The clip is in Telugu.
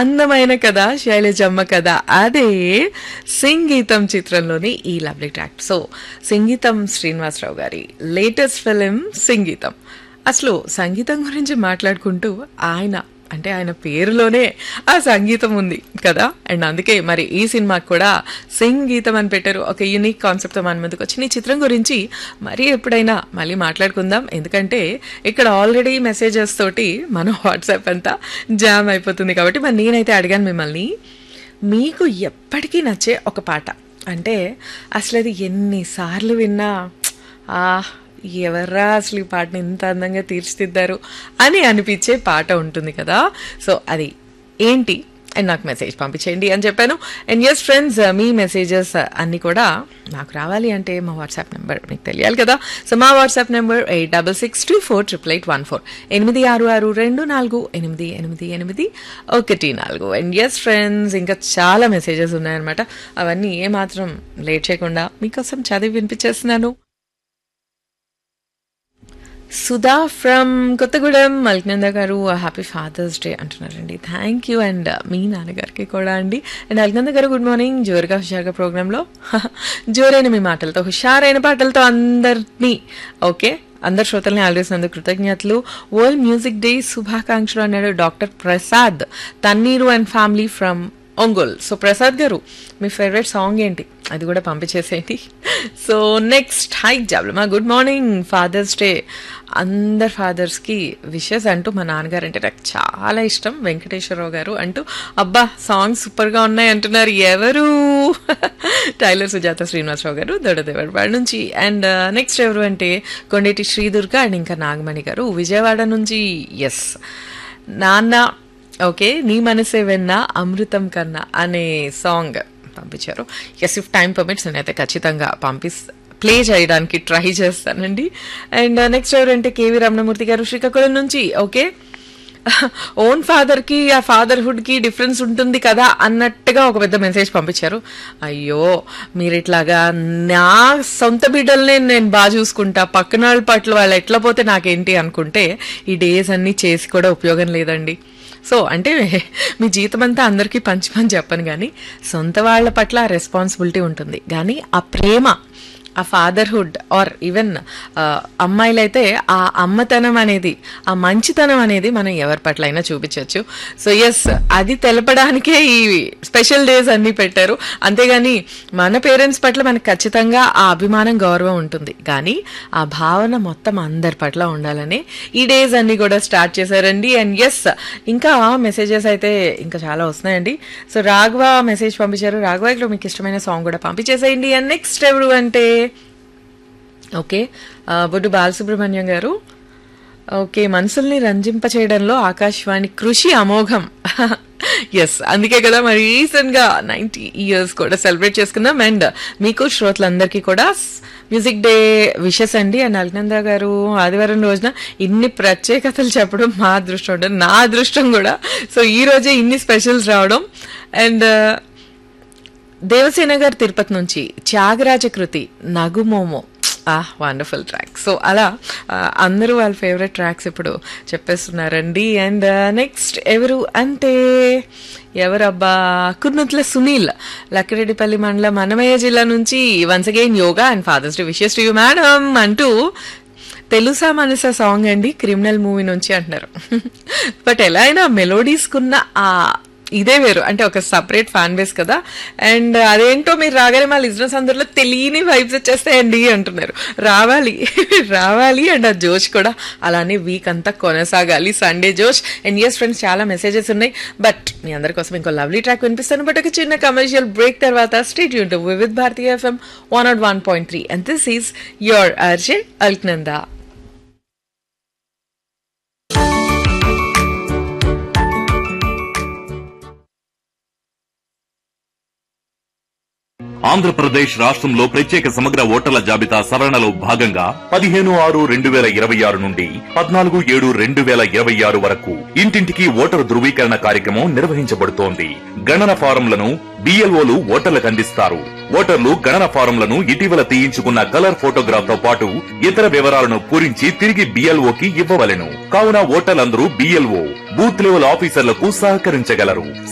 అందమైన కథ శైలజమ్మ కథ అదే సంగీతం చిత్రంలోని ఈ లవ్లీ ట్రాక్ సో సంగీతం శ్రీనివాసరావు గారి లేటెస్ట్ ఫిలిం సంగీతం అసలు సంగీతం గురించి మాట్లాడుకుంటూ ఆయన అంటే ఆయన పేరులోనే ఆ సంగీతం ఉంది కదా అండ్ అందుకే మరి ఈ సినిమాకి కూడా సంగీతం అని పెట్టారు ఒక యూనిక్ కాన్సెప్ట్తో మన ముందుకు వచ్చిన ఈ చిత్రం గురించి మరి ఎప్పుడైనా మళ్ళీ మాట్లాడుకుందాం ఎందుకంటే ఇక్కడ ఆల్రెడీ మెసేజెస్ తోటి మన వాట్సాప్ అంతా జామ్ అయిపోతుంది కాబట్టి మరి నేనైతే అడిగాను మిమ్మల్ని మీకు ఎప్పటికీ నచ్చే ఒక పాట అంటే అసలు అది ఎన్నిసార్లు విన్నా ఆ ఎవర్రా అసలు ఈ పాటని ఇంత అందంగా తీర్చిదిద్దారు అని అనిపించే పాట ఉంటుంది కదా సో అది ఏంటి అండ్ నాకు మెసేజ్ పంపించేయండి అని చెప్పాను అండ్ ఎస్ ఫ్రెండ్స్ మీ మెసేజెస్ అన్నీ కూడా నాకు రావాలి అంటే మా వాట్సాప్ నెంబర్ మీకు తెలియాలి కదా సో మా WhatsApp number eight double six two four triple eight one four ఎనిమిది ఆరు ఆరు రెండు నాలుగు ఎనిమిది ఎనిమిది ఎనిమిది ఒకటి నాలుగు అండ్ ఎస్ ఫ్రెండ్స్ ఇంకా చాలా మెసేజెస్ ఉన్నాయన్నమాట అవన్నీ ఏమాత్రం లేట్ చేయకుండా మీకోసం చదివి వినిపించేస్తున్నాను Sudha from Kothagudem Malkananda garu happy father's day అంటున్నారండి థ్యాంక్ యూ అండ్ మీ నాన్నగారికి కూడా అండి అండ్ అల్కనంద గారు గుడ్ మార్నింగ్ జోరుగా హుషారుగా ప్రోగ్రాంలో జోరైన మీ మాటలతో హుషారైన పాటలతో అందరినీ ఓకే అందరు శ్రోతల్ని ఆలోచిస్తున్నందుకు కృతజ్ఞతలు వరల్డ్ మ్యూజిక్ డే శుభాకాంక్షలు అన్నాడు doctor Prasad Thanneeru and family from Ongole so Prasad garu మీ ఫేవరెట్ సాంగ్ ఏంటి అది కూడా పంపించేసేయండి సో నెక్స్ట్ హై జాబ్లమా గుడ్ మార్నింగ్ ఫాదర్స్ డే అందరు ఫాదర్స్కి విషెస్ అంటూ మా నాన్నగారు అంటే నాకు చాలా ఇష్టం వెంకటేశ్వరరావు గారు అంటూ అబ్బా సాంగ్స్ సూపర్గా ఉన్నాయి అంటున్నారు ఎవరు టైలర్ సుజాత శ్రీనివాసరావు గారు దొడదేవాడ నుంచి అండ్ నెక్స్ట్ ఎవరు అంటే కొండేటి శ్రీదుర్గ అండ్ ఇంకా నాగమణి గారు విజయవాడ నుంచి ఎస్ నాన్న ఓకే నీ మనసే వెన్న అమృతం కన్నా అనే సాంగ్ పంపించారు ఎస్ ఇఫ్ టైం పర్మిట్స్ నేనైతే ఖచ్చితంగా పంపిస్ ప్లే చేయడానికి ట్రై చేస్తానండి అండ్ నెక్స్ట్ ఎవరంటే కేవీ రమణమూర్తి గారు శ్రీకాకుళం నుంచి ఓకే ఓన్ ఫాదర్కి ఆ ఫాదర్హుడ్కి డిఫరెన్స్ ఉంటుంది కదా అన్నట్టుగా ఒక పెద్ద మెసేజ్ పంపించారు అయ్యో మీరు ఇట్లాగా నా సొంత బిడ్డల్ని నేను బాగా చూసుకుంటా పక్కన వాళ్ళ పట్ల వాళ్ళు ఎట్లా పోతే నాకేంటి అనుకుంటే ఈ డేస్ అన్నీ చేసి కూడా ఉపయోగం లేదండి సో అంటే మీ జీతం అంతా అందరికీ పంచమని చెప్పను కానీ సొంత వాళ్ళ పట్ల ఆ రెస్పాన్సిబిలిటీ ఉంటుంది కానీ ఆ ప్రేమ ఆ ఫాదర్హుడ్ ఆర్ ఈవెన్ అమ్మాయిలైతే ఆ అమ్మతనం అనేది ఆ మంచితనం అనేది మనం ఎవరి పట్ల అయినా చూపించవచ్చు సో ఎస్ అది తెలపడానికే ఈ స్పెషల్ డేస్ అన్ని పెట్టారు అంతేగాని మన పేరెంట్స్ పట్ల మనకు ఖచ్చితంగా ఆ అభిమానం గౌరవం ఉంటుంది కానీ ఆ భావన మొత్తం అందరి పట్ల ఉండాలని ఈ డేస్ అన్ని కూడా స్టార్ట్ చేశారండి అండ్ ఎస్ ఇంకా మెసేజెస్ అయితే ఇంకా చాలా వస్తున్నాయండి సో రాఘవ మెసేజ్ పంపించారు రాఘవలో మీకు ఇష్టమైన సాంగ్ కూడా పంపించేసేయండి అండ్ నెక్స్ట్ ఎవరు అంటే ఓకే ఆ, బొడ్డు బాలసుబ్రహ్మణ్యం గారు ఓకే మనసుల్ని రంజింప చేయడంలో ఆకాశవాణి కృషి అమోఘం ఎస్ అందుకే కదా మరి రీసెంట్ గా నైన్టీ ఇయర్స్ కూడా సెలబ్రేట్ చేసుకుందాం అండ్ మీకు శ్రోతలందరికీ కూడా మ్యూజిక్ డే విషెస్ అండి అండ్ అల్నంద గారు ఆదివారం రోజున ఇన్ని ప్రత్యేకతలు చెప్పడం మా అదృష్టం ఉంటుంది నా అదృష్టం కూడా సో ఈ రోజే ఇన్ని స్పెషల్స్ రావడం అండ్ దేవసేన గారు తిరుపతి నుంచి త్యాగరాజ కృతి నగుమోమో ఆ వండర్ఫుల్ ట్రాక్ సో అలా ఆ, అందరూ వాళ్ళ ఫేవరెట్ ట్రాక్స్ ఇప్పుడు చెప్పేస్తున్నారండి అండ్ నెక్స్ట్ ఎవరు అంటే ఎవరబ్బా కుర్నుట్ల సునీల్ లక్కిరెడ్డిపల్లి మండలం అన్నమయ్య జిల్లా నుంచి once again yoga and father's day wishes to you madam అంటూ తెలుసా మనసా సాంగ్ అండి క్రిమినల్ మూవీ నుంచి అంటున్నారు బట్ ఎలా అయినా మెలోడీస్కున్న ఆ ఇదే వేరు అంటే ఒక సపరేట్ ఫ్యాన్ బేస్ కదా అండ్ అదేంటో మీరు రాగానే మా లిజినెస్ అందరిలో తెలియని వైబ్స్ వచ్చేస్తాయండి అంటున్నారు రావాలి రావాలి అండ్ ఆ జోష్ కూడా అలానే వీక్ అంతా కొనసాగాలి Sunday Josh and yes friends చాలా మెసేజెస్ ఉన్నాయి బట్ మీ అందరి కోసం ఇంకో లవ్లీ ట్రాక్ వినిపిస్తాను బట్ ఒక చిన్న కమర్షియల్ బ్రేక్ తర్వాత స్టేట్ యూన్ with Bharatiya F M one not one point three and this is your R J Alaknanda Andhra Pradesh రాష్ట్రంలో ప్రత్యేక సమగ్ర ఓటర్ల జాబితా సవరణలో భాగంగా పదిహేను ఆరు రెండు వేల ఇరవై ఆరు నుండి పద్నాలుగు ఏడు రెండు వేల ఇరవై ఆరు వరకు ఇంటింటికి ఓటరు ధృవీకరణ కార్యక్రమం నిర్వహించబడుతోంది గణన ఫారంలను బిఎల్ఓలు ఓటర్లకు అందిస్తారు ఓటర్లు గణన ఫారంలను ఇటీవల తీయించుకున్న కలర్ ఫోటోగ్రాఫ్ తో పాటు ఇతర వివరాలను పూరించి తిరిగి బిఎల్ఓకి ఇవ్వవలెను కావున ఓటర్లందరూ బిఎల్ఓ బూత్ లెవెల్ ఆఫీసర్లకు సహకరించగలరు